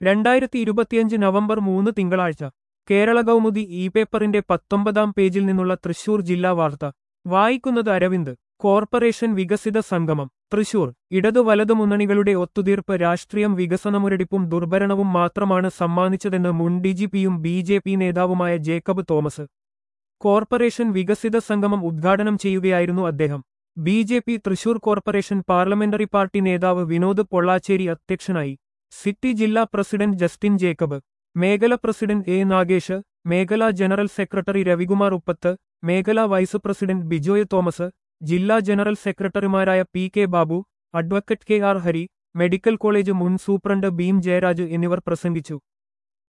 രണ്ടായിരത്തി ഇരുപത്തിയഞ്ച് നവംബർ മൂന്ന് തിങ്കളാഴ്ച കേരള കൗമുദി ഇ പേപ്പറിന്റെ പത്തൊമ്പതാം പേജിൽ നിന്നുള്ള തൃശൂർ ജില്ലാ വാർത്ത വായിക്കുന്നത് അരവിന്ദ് കോർപ്പറേഷൻ വികസിത സംഗമം തൃശൂർ ഇടതു വലതു മുന്നണികളുടെ ഒത്തുതീർപ്പ് രാഷ്ട്രീയം വികസനമുരടിപ്പും ദുർഭരണവും മാത്രമാണ് സമ്മാനിച്ചതെന്ന് മുൻ ഡിജിപിയും ബി ജെ പി നേതാവുമായ ജേക്കബ് തോമസ് കോർപ്പറേഷൻ വികസിത സംഗമം ഉദ്ഘാടനം ചെയ്യുകയായിരുന്നു അദ്ദേഹം B J P Thrissur corporation parliamentary party നേതാവ് വിനോദ് പൊള്ളാച്ചേരി അധ്യക്ഷനായി സിറ്റി ജില്ലാ പ്രസിഡന്റ് ജസ്റ്റിൻ ജേക്കബ് മേഖല പ്രസിഡന്റ് എ നാഗേഷ് മേഖലാ ജനറൽ സെക്രട്ടറി രവികുമാർ ഉപ്പത്ത് മേഖലാ വൈസ് പ്രസിഡന്റ് ബിജോയ് തോമസ് ജില്ലാ ജനറൽ സെക്രട്ടറിമാരായ P K Babu advocate K R Hari medical college മുൻ സൂപ്രണ്ട് ബീം ജയരാജ് എന്നിവർ പ്രസംഗിച്ചു